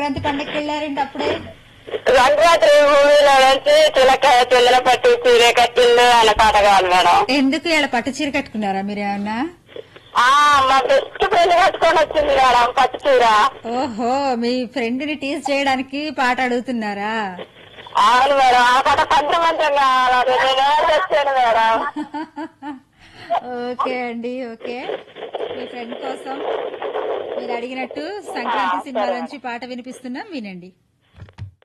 సంక్రాంతి పండగకి వెళ్ళారండి అప్పుడే సంక్రాంతి మూవీలో నుంచి చిలక పిల్లల పట్టి చీర కట్టిల్లు అనే పాట కావాలి మేడం ఎందుకు ఇలా పట్టు చీర కట్టుకున్నారా మీరు ఏమన్నా ఆ మా బెస్ట్ ఫ్రెండ్ కట్టుకొని వచ్చింది మేడం పట్టు చీర ఓహో మీ ఫ్రెండ్ ని టీజ్ చేయడానికి పాట అడుగుతున్నారా అవును మేడం ఆ పాట పంచమంతం కావాలి నేను తెచ్చాను మేడం ఓకే అండి ఓకే మీ ఫ్రెండ్ కోసం మీరు అడిగినట్టు సంక్రాంతి సినిమా నుంచి పాట వినిపిస్తున్నాం వినండి